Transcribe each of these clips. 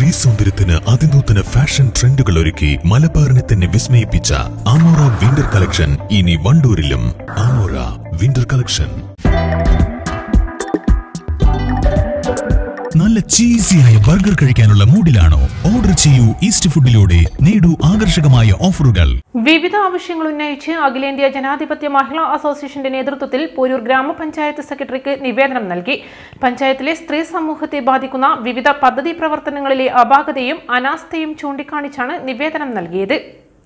സ്ത്രീ സൗന്ദര്യത്തിന് അതിനൂതന ഫാഷൻ ട്രെൻഡുകൾ ഒരുക്കി മലബാറിനെ തന്നെ വിസ്മയിപ്പിച്ച ആമോറ വിന്റർ കളക്ഷൻ ഇനി വണ്ടൂരിലും ആമോറ വിന്റർ കളക്ഷൻ നല്ല ചീസിയായ ബർഗർ കഴിക്കാനുള്ള മൂഡിലാണോ ഓർഡർ ചെയ്യൂ ഈസ്റ്റ് ഫുഡിലൂടെ നേടൂ ആകർഷകമായ ഓഫറുകൾ വിവിധ ആവശ്യങ്ങൾ ഉന്നയിച്ച് അഖിലേന്ത്യാ ജനാധിപത്യ മഹിളാ അസോസിയേഷന്റെ നേതൃത്വത്തിൽ പോരൂർ ഗ്രാമപഞ്ചായത്ത് സെക്രട്ടറിക്ക് നിവേദനം നൽകി പഞ്ചായത്തിലെ സ്ത്രീ സമൂഹത്തെ ബാധിക്കുന്ന വിവിധ പദ്ധതി പ്രവർത്തനങ്ങളിലെ അപാകതയും അനാസ്ഥയും ചൂണ്ടിക്കാണിച്ചാണ് നിവേദനം നൽകിയത്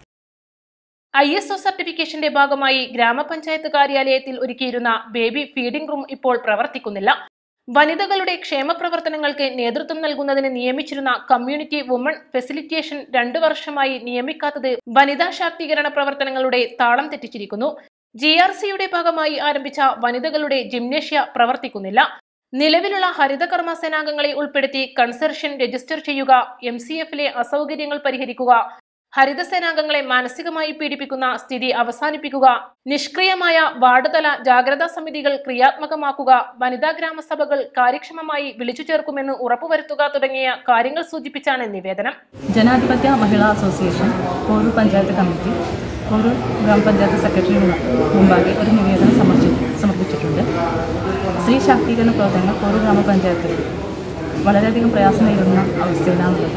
ഐ എസ് ഒ സർട്ടിഫിക്കേഷന്റെ ഭാഗമായി ഗ്രാമപഞ്ചായത്ത് കാര്യാലയത്തിൽ ഒരുക്കിയിരുന്ന ബേബി ഫീഡിംഗ് റൂം ഇപ്പോൾ പ്രവർത്തിക്കുന്നില്ല വനിതകളുടെ ക്ഷേമ പ്രവർത്തനങ്ങൾക്ക് നേതൃത്വം നൽകുന്നതിന് നിയമിച്ചിരുന്ന കമ്മ്യൂണിറ്റി വുമൺ ഫെസിലിറ്റേഷൻ രണ്ടു വർഷമായി നിയമിക്കാത്തത് വനിതാ ശാക്തീകരണ പ്രവർത്തനങ്ങളുടെ താളം തെറ്റിച്ചിരിക്കുന്നു ജി ആർ സിയുടെ ഭാഗമായി ആരംഭിച്ച വനിതകളുടെ ജിംനേഷ്യ പ്രവർത്തിക്കുന്നില്ല നിലവിലുള്ള ഹരിതകർമ്മ സേനാംഗങ്ങളെ ഉൾപ്പെടുത്തി കൺസർഷൻ രജിസ്റ്റർ ചെയ്യുക എം സി എഫിലെ അസൗകര്യങ്ങൾ പരിഹരിക്കുക ഹരിതസേനാംഗങ്ങളെ മാനസികമായി പീഡിപ്പിക്കുന്ന സ്ഥിതി അവസാനിപ്പിക്കുക നിഷ്ക്രിയമായ വാർഡ് തല ജാഗ്രതാ സമിതികൾ ക്രിയാത്മകമാക്കുക വനിതാ ഗ്രാമസഭകൾ കാര്യക്ഷമമായി വിളിച്ചു ചേർക്കുമെന്ന് ഉറപ്പുവരുത്തുക തുടങ്ങിയ കാര്യങ്ങൾ സൂചിപ്പിച്ചാണ് നിവേദനം ജനാധിപത്യ മഹിളാ അസോസിയേഷൻ പോരൂർ പഞ്ചായത്ത് കമ്മിറ്റി പോരൂർ ഗ്രാമപഞ്ചായത്ത് സെക്രട്ടറി മുമ്പാകെ ഒരു നിവേദനം സമർപ്പി സമർപ്പിച്ചിട്ടുണ്ട് സ്ത്രീ ശാക്തീകരണ പ്രവർത്തനങ്ങൾ പോരൂർ ഗ്രാമപഞ്ചായത്തിൽ വളരെയധികം പ്രയാസം നേരിടുന്ന അവസ്ഥയിലാണുള്ളത്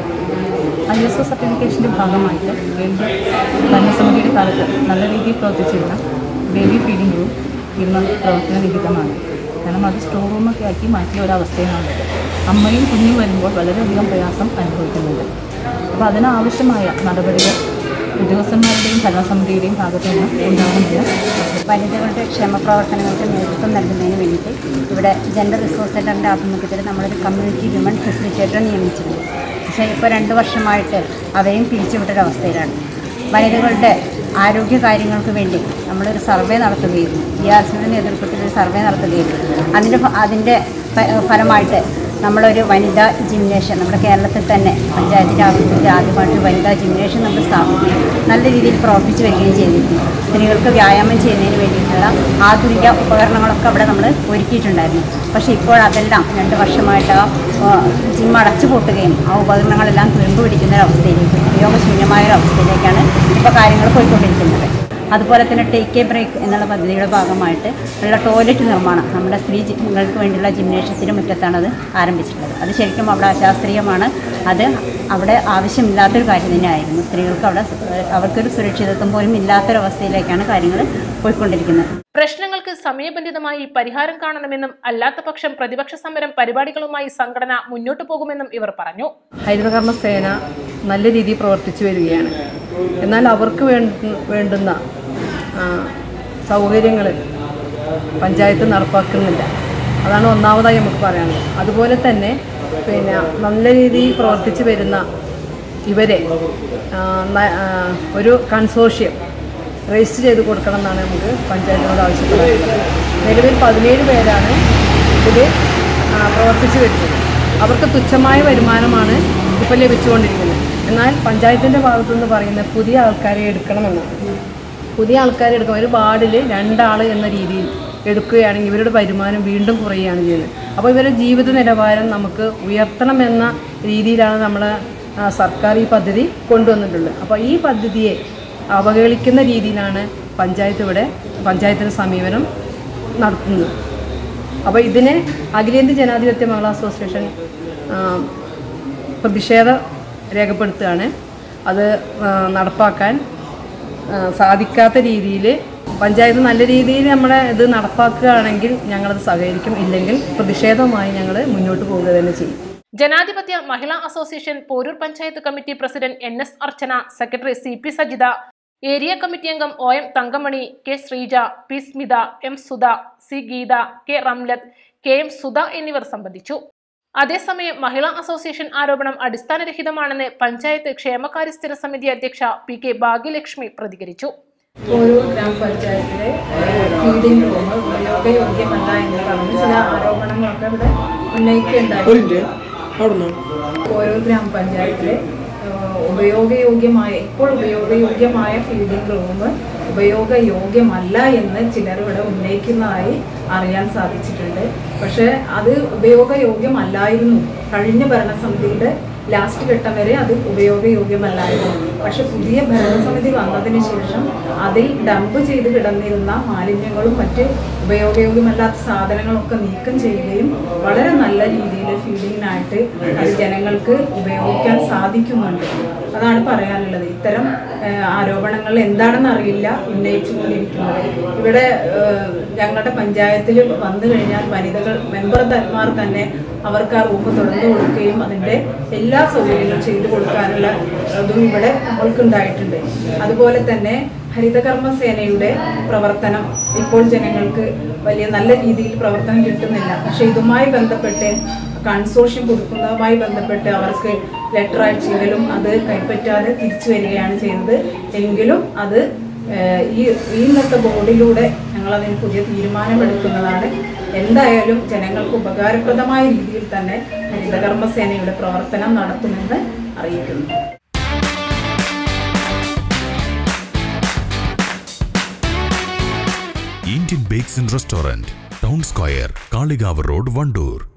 ഐ എസ് ഒ സർട്ടിഫിക്കേഷൻ്റെ ഭാഗമായിട്ട് കേന്ദ്ര ഭരണസമിതിയുടെ കാലത്ത് നല്ല രീതിയിൽ പ്രവർത്തിച്ചിരുന്ന ബേബി ഫീഡിംഗ് റൂം ഇന്ന് പ്രവർത്തന വിഹിതമാണ് കാരണം അത് സ്റ്റോർ റൂമൊക്കെ ആക്കി മാറ്റിയ ഒരവസ്ഥയിലാണുള്ളത് അമ്മയും കുഞ്ഞും വരുമ്പോൾ വളരെയധികം പ്രയാസം അനുഭവിക്കുന്നുണ്ട് അപ്പോൾ അതിനാവശ്യമായ നടപടികൾ ഉദ്യോഗസ്ഥന്മാരുടെയും ഭരണസമിതിയുടെയും ഭാഗത്തു നിന്ന് ഉണ്ടാകുന്നില്ല വനിതകളുടെ ക്ഷേമ പ്രവർത്തനങ്ങൾക്ക് നേതൃത്വം നൽകുന്നതിന് വേണ്ടിയിട്ട് ഇവിടെ ജെൻഡർ റിസോഴ്സ് സെൻ്ററിൻ്റെ ആഭിമുഖ്യത്തിൽ നമ്മളൊരു കമ്മ്യൂണിറ്റി വിമൺ ഫെസിലിറ്റേറ്റർ നിയമിച്ചിട്ടുണ്ട് പക്ഷേ ഇപ്പോൾ രണ്ട് വർഷമായിട്ട് അവരെയും പിരിച്ചുവിട്ടൊരവസ്ഥയിലാണ് വനിതകളുടെ ആരോഗ്യ കാര്യങ്ങൾക്ക് വേണ്ടി നമ്മളൊരു സർവേ നടത്തുകയും ഡി ആർ സിയുടെ നേതൃത്വത്തിൽ ഒരു സർവേ നടത്തുകയും അതിൻ്റെ ഫ- അതിൻ്റെ ഫ- ഫലമായിട്ട് നമ്മളൊരു വനിതാ ജിംനേഷ്യം നമ്മുടെ കേരളത്തിൽ തന്നെ പഞ്ചായത്തിൻ്റെ ആഭിമുഖ്യത്തിൽ ആദ്യമായിട്ട് വനിതാ ജിംനേഷ്യം നമ്മൾ സ്ഥാപിക്കുകയും നല്ല രീതിയിൽ പ്രവർത്തിച്ചു വരികയും ചെയ്തിരുന്നു സ്ത്രീകൾക്ക് വ്യായാമം ചെയ്യുന്നതിന് വേണ്ടിയിട്ടുള്ള ആധുനിക ഉപകരണങ്ങളൊക്കെ അവിടെ നമ്മൾ ഒരുക്കിയിട്ടുണ്ടായിരുന്നു പക്ഷേ ഇപ്പോൾ അതെല്ലാം രണ്ട് വർഷമായിട്ട് ആ ആ, ജിം അടച്ചു പൂട്ടുകയും ആ ഉപകരണങ്ങളെല്ലാം തുരുമ്പ് പിടിക്കുന്ന ഒരു അവസ്ഥയിലേക്ക് ഉപയോഗശൂന്യമായ ഒരു അവസ്ഥയിലേക്കാണ് ഇപ്പോൾ കാര്യങ്ങൾ പോയിക്കൊണ്ടിരിക്കുന്നത് അതുപോലെ തന്നെ ടേക്ക് എ ബ്രേക്ക് എന്നുള്ള പദ്ധതിയുടെ ഭാഗമായിട്ട് ഉള്ള ടോയ്ലറ്റ് നിർമ്മാണം നമ്മുടെ സ്ത്രീകൾക്ക് വേണ്ടിയുള്ള ജിംനേഷ്യത്തിന് മുറ്റത്താണ് അത് ആരംഭിച്ചിട്ടുള്ളത് അത് ശരിക്കും അവിടെ അശാസ്ത്രീയമാണ് അത് അവിടെ ആവശ്യമില്ലാത്തൊരു കാര്യം തന്നെയായിരുന്നു സ്ത്രീകൾക്ക് അവിടെ സു- അവർക്കൊരു സുരക്ഷിതത്വം പോലും ഇല്ലാത്തൊരവസ്ഥയിലേക്കാണ് കാര്യങ്ങൾ പോയിക്കൊണ്ടിരിക്കുന്നത് പ്രശ്നങ്ങൾക്ക് സമയബന്ധിതമായി പരിഹാരം കാണണമെന്നും അല്ലാത്ത പക്ഷം പ്രതിപക്ഷ സമരം പരിപാടികളുമായി സംഘടന മുന്നോട്ടു പോകുമെന്നും ഇവർ പറഞ്ഞു ഹരിതകർമ്മ സേന നല്ല രീതിയിൽ പ്രവർത്തിച്ചു വരികയാണ് എന്നാൽ അവർക്ക് വേണ്ട വേണ്ടുന്ന സൗകര്യങ്ങൾ പഞ്ചായത്ത് നടപ്പാക്കുന്നില്ല അതാണ് ഒന്നാമതായി നമുക്ക് പറയാനുള്ളത് അതുപോലെ തന്നെ പിന്നെ നല്ല രീതിയിൽ പ്രവർത്തിച്ചു വരുന്ന ഇവരെ ആ, ന- ആ, ഒരു കൺസോഷ്യം രജിസ്റ്റർ ചെയ്ത് കൊടുക്കണം എന്നാണ് നമുക്ക് പഞ്ചായത്തിനോട് ആവശ്യപ്പെടുന്നത് നിലവിൽ പതിനേഴ് പേരാണ് ഇതിൽ പ്രവർത്തിച്ചു വരുന്നത് അവർക്ക് തുച്ഛമായ വരുമാനമാണ് ഇപ്പോൾ ലഭിച്ചുകൊണ്ടിരിക്കുന്നത് എന്നാൽ പഞ്ചായത്തിൻ്റെ ഭാഗത്തുനിന്ന് പറയുന്നത് പുതിയ ആൾക്കാരെ എടുക്കണമെന്നാണ് പുതിയ ആൾക്കാരെ എടുക്കും ഒരു വാർഡിൽ രണ്ടാൾ എന്ന രീതിയിൽ എടുക്കുകയാണെങ്കിൽ ഇവരുടെ വരുമാനം വീണ്ടും കുറയുകയാണ് ചെയ്യുന്നത് അപ്പോൾ ഇവരുടെ ജീവിത നിലവാരം നമുക്ക് ഉയർത്തണമെന്ന രീതിയിലാണ് നമ്മൾ സർക്കാർ ഈ പദ്ധതി കൊണ്ടുവന്നിട്ടുള്ളത് അപ്പോൾ ഈ പദ്ധതിയെ അവഹേളിക്കുന്ന രീതിയിലാണ് പഞ്ചായത്ത് ഇവിടെ പഞ്ചായത്തിൻ്റെ സമീപനം നടത്തുന്നത് അപ്പോൾ ഇതിനെ അഖിലേന്ത്യാ ജനാധിപത്യ മഹിളാ അസോസിയേഷൻ ആ, പ്രതിഷേധം രേഖപ്പെടുത്തുകയാണ് അത് ആ, നടപ്പാക്കാൻ ആ, സാധിക്കാത്ത രീതിയിൽ പഞ്ചായത്ത് നല്ല രീതിയിൽ നമ്മളെ ഇത് നടപ്പാക്കുകയാണെങ്കിൽ ഞങ്ങളത് സഹകരിക്കും ഇല്ലെങ്കിൽ പ്രതിഷേധവുമായി ഞങ്ങൾ മുന്നോട്ട് പോവുക തന്നെ ചെയ്യും Janadhipathya Mahila association Porur panchayat committee president N S Archana secretary C P Sajitha area committee അംഗം O M Thankamani K Sreeja P Smitha M Sudha C Geetha K Ramlath K M Sudha എന്നിവർ സംബന്ധിച്ചു അതേസമയം മഹിളാ അസോസിയേഷൻ ആരോപണം അടിസ്ഥാനരഹിതമാണെന്ന് പഞ്ചായത്ത് ക്ഷേമകാര്യ സ്ഥിര സമിതി അധ്യക്ഷ പി കെ ഭാഗ്യലക്ഷ്മി പ്രതികരിച്ചു ഓരോ ഗ്രാമപഞ്ചായത്തിലെ ഫീഡിംഗ് റൂം ഉപയോഗയോഗ്യമല്ല എന്ന് പറഞ്ഞ് ചില ആരോപണങ്ങളൊക്കെ ഇവിടെ ഉന്നയിക്കുകയുണ്ടായി ഓരോ ഗ്രാമപഞ്ചായത്തിലെ ഏഹ്, ഉപയോഗയോഗ്യമായ ഇപ്പോൾ ഉപയോഗയോഗ്യമായ ഫീഡിംഗ് റൂം ഉപയോഗയോഗ്യമല്ല എന്ന് ചിലർ ഇവിടെ ഉന്നയിക്കുന്നതായി അറിയാൻ സാധിച്ചിട്ടുണ്ട് പക്ഷേ അത് ഉപയോഗയോഗ്യമല്ലായിരുന്നു കഴിഞ്ഞ ഭരണസമിതിയുടെ ലാസ്റ്റ് ഘട്ടം വരെ അത് ഉപയോഗയോഗ്യമല്ലായിരുന്നു പക്ഷെ പുതിയ ഭരണസമിതി വന്നതിന് ശേഷം അതിൽ ഡംപ് ചെയ്ത് കിടന്നിരുന്ന മാലിന്യങ്ങളും മറ്റ് ഉപയോഗയോഗ്യമല്ലാത്ത സാധനങ്ങളൊക്കെ നീക്കം ചെയ്യുകയും വളരെ നല്ല രീതിയിൽ ഫീഡിങ്ങിനായിട്ട് അത് ജനങ്ങൾക്ക് ഉപയോഗിക്കാൻ സാധിക്കുന്നുണ്ട് അതാണ് പറയാനുള്ളത് ഇത്തരം ഏഹ്, ആരോപണങ്ങൾ എന്താണെന്ന് അറിയില്ല ഉന്നയിച്ചുകൊണ്ടിരിക്കുന്നത് ഇവിടെ ഏഹ്, ഞങ്ങളുടെ പഞ്ചായത്തിൽ വന്നു കഴിഞ്ഞാൽ വനിതകൾ മെമ്പർ തന്മാർ തന്നെ അവർക്ക് ആ റൂം തുറന്നു കൊടുക്കുകയും അതിൻ്റെ എല്ലാ സൗകര്യങ്ങളും ചെയ്തു കൊടുക്കാനുള്ള അതും ഇവിടെ നമ്മൾക്കുണ്ടായിട്ടുണ്ട് അതുപോലെ തന്നെ ഹരിതകർമ്മ സേനയുടെ പ്രവർത്തനം ഇപ്പോൾ ജനങ്ങൾക്ക് വലിയ നല്ല രീതിയിൽ പ്രവർത്തനം കിട്ടുന്നില്ല പക്ഷേ ഇതുമായി ബന്ധപ്പെട്ട് കൺസോർഷ്യം കൊടുക്കുന്നതുമായി ബന്ധപ്പെട്ട് അവർക്ക് ലെറ്റർ അയച്ചെങ്കിലും അത് കൈപ്പറ്റാതെ തിരിച്ചു വരികയാണ് ചെയ്തത് എങ്കിലും അത് ഏഹ്, ഈ ഈ ഇന്നത്തെ ബോർഡിലൂടെ ഞങ്ങളതിന് പുതിയ തീരുമാനമെടുക്കുന്നതാണ് എന്തായാലും ജനങ്ങൾക്ക് ഉപകാരപ്രദമായ രീതിയിൽ തന്നെ ഹരിതകർമ്മ സേനയുടെ പ്രവർത്തനം നടത്തുമെന്ന് അറിയിക്കുന്നു Indian bakes and restaurant town square Kalikavu road Wandoor